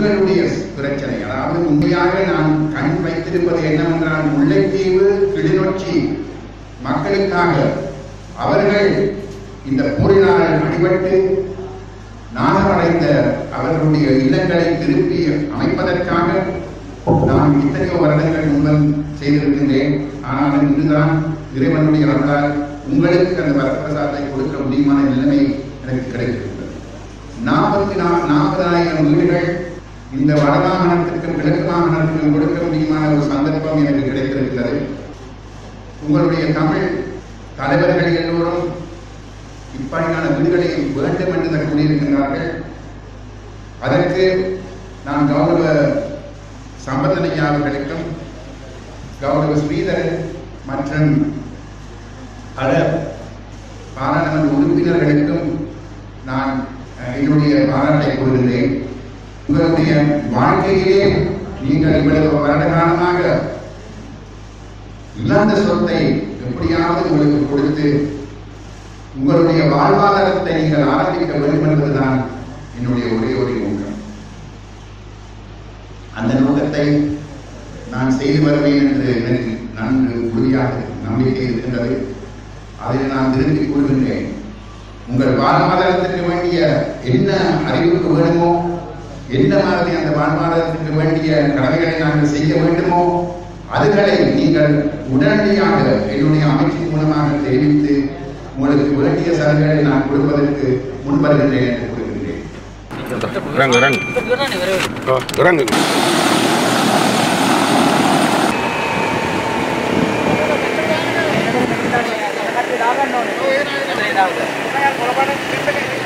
உங்களுடைய பிரச்சனை அதாவது உண்மையாக நான் கண் வைத்திருப்பது என்னவென்றால் முல்லைத்தீவு கிளிநொச்சி மக்களுக்காக அவர்கள் இந்த போரினால் அடிபட்டு நாசமடைந்த அவர்களுடைய இல்லங்களை திருப்பி அமைப்பதற்காக நான் இத்தனையோ வருடங்கள் முன்பு செய்திருக்கின்றேன் ஆனால் இன்றுதான் இறைவனுடைய அருளால் உங்களுக்கு அந்த வரப்பிரசாதத்தை கொடுக்க முடியுமான நிலைமை எனக்கு கிடைத்திருக்கிறது நாற்பத்தி நா நாற்பதாயிரம் வீடுகள் இந்த வடமாகாணத்திற்கும் கிழக்கு மாகாணத்திற்கும் கொடுக்க முடியுமான ஒரு சந்தர்ப்பம் எனக்கு கிடைத்திருக்கிறது உங்களுடைய தமிழ் தலைவர்கள் எல்லோரும் இப்படியான வீடுகளை வேண்டும் என்று தான் கூறியிருக்கின்றார்கள் அதற்கு நான் கௌரவ சம்பந்தனையா அவர்களுக்கும் கௌரவ ஸ்ரீதரன் மற்றும் பல பாராளுமன்ற உறுப்பினர்களுக்கும் நான் அஹ், என்னுடைய பாராட்டை கூறுகிறேன் உங்களுடைய வாழ்க்கையிலே நீங்கள் இவ்வளவு வருட காலமாக இழந்த சொத்தை எப்படியாவது உங்களுக்கு கொடுத்து உங்களுடைய வாழ்வாதாரத்தை நீங்கள் ஆரம்பிக்க வேண்டும் என்பதுதான் என்னுடைய ஒரே ஒரு நோக்கம் அந்த நோக்கத்தை நான் செய்து வருவேன் என்று எனக்கு நன்கு உறுதியாக நம்பிக்கை இருக்கின்றது அதை நான் திரும்பி கூறுகின்றேன் உங்கள் வாழ்வாதாரத்திற்கு வேண்டிய என்ன அறிவுக்கு வேணுமோ என்ன மாதிரி அந்த வாழ்வாதாரத்திற்கு வேண்டிய கடமைகளை நாங்கள் செய்ய வேண்டுமோ அதுகளை நீங்கள் உடனடியாக என்னுடைய அமைச்சின் மூலமாக தெரிவித்து உங்களுக்கு வேண்டிய சலுகைகளை நான் கொடுப்பதற்கு முன்வருகின்றேன் என்று கூறுகின்றேன் இறங்கு இறங்கு ஓ, இறங்கு கொலபாடகம்